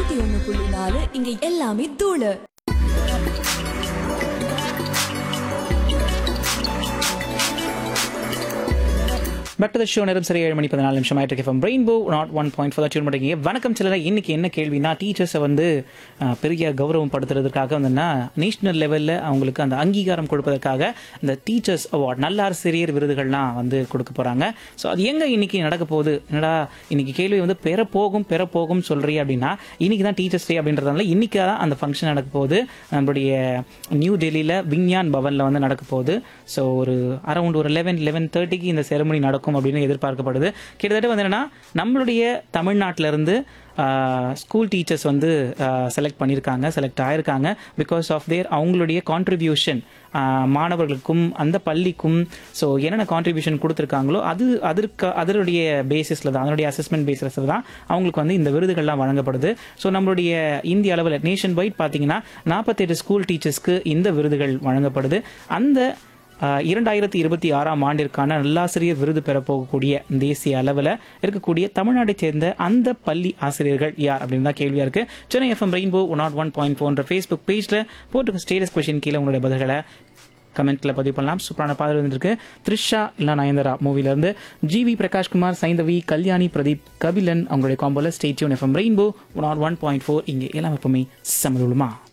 நூத்தி ஒண்ணு புள்ளி நாலு இங்க எல்லாமே தூளு பேக் டு த ஷோ நேரம் சரி ஏழு மணி பதினாலு நிமிஷம் ஆயிட்டு இருக்கு rainbow nought one point four tune பண்ணிங்க வணக்கம் சிலரை இன்னைக்கு என்ன கேள்வினா டீச்சர்ஸை வந்து அஹ், பெரிய கௌரவம் படுத்துறதுக்காக வந்துன்னா நேஷனல் லெவலில் அவங்களுக்கு அந்த அங்கீகாரம் கொடுப்பதற்காக இந்த டீச்சர்ஸ் அவார்ட் நல்லாசிரியர் விருதுகள்லாம் வந்து கொடுக்க போறாங்க ஸோ அது எங்க இன்னைக்கு நடக்க போகுது என்னடா இன்னைக்கு கேள்வி வந்து பெறப்போகும் பெறப்போகும் சொல்றீ அப்படின்னா இன்னைக்கு தான் டீச்சர்ஸ் டே அப்படின்றதுனால இன்னைக்கு தான் அந்த ஃபங்க்ஷன் நடக்க போகுது நம்மளுடைய நியூ டெல்லியில் விஞ்ஞான் பவனில் வந்து நடக்க போகுது ஸோ ஒரு அரௌண்ட் ஒரு லெவன் லெவன் தேர்ட்டிக்கு இந்த செரமனி நடக்கும் அப்படின்னு எதிர்பார்க்கப்படுது கிட்டத்தட்ட வந்து என்னன்னா நம்மளுடைய தமிழ்நாட்டில இருந்து ஸ்கூல் டீச்சர்ஸ் வந்து செலக்ட் பண்ணியிருக்காங்க செலக்ட் ஆயிருக்காங்க பிகாஸ் ஆஃப் தேர் அவங்களுடைய கான்ட்ரிபியூஷன் மாணவர்களுக்கும் அந்த பள்ளிக்கும் ஸோ என்னென்ன கான்ட்ரிபியூஷன் கொடுத்துருக்காங்களோ அது அதற்கு அதனுடைய பேசிஸில் தான் அதனுடைய அசஸ்மெண்ட் பேசிஸில் தான் அவங்களுக்கு வந்து இந்த விருதுகள்லாம் வழங்கப்படுது ஸோ நம்மளுடைய இந்திய அளவில் நேஷன் வைட் பார்த்தீங்கன்னா நாற்பத்தெட்டு ஸ்கூல் டீச்சர்ஸ்க்கு இந்த விருதுகள் வழங்கப்படுது அந்த ஆஹ் இரண்டாயிரத்தி இருபத்தி ஆறாம் ஆண்டிற்கான நல்லாசிரியர் விருது பெற போகக்கூடிய தேசிய அளவில் இருக்கக்கூடிய தமிழ்நாட்டைச் சேர்ந்த அந்த பள்ளி ஆசிரியர்கள் யார் அப்படின்னு தான் கேள்வியா இருக்கு Chennai FM rainbow one nought one point ஃபோன்ற ஃபேஸ்புக் பேஜில் போட்டு ஸ்டேட்டஸ் கொஸ்டின் கீழே உங்களுடைய பதில்களை கமெண்ட்ல பதிவு பண்ணலாம் சூப்பரான பாடல் வந்திருக்கு த்ரிஷா இல்ல நயன்தரா மூவில இருந்து ஜிவி பிரகாஷ்குமார் சைந்தவி கல்யாணி பிரதீப் கபிலன் அவங்களுடைய காம்போல stay tuned FM rainbow one nought one point four இங்கே எல்லாம் எப்பவுமே சமதுமா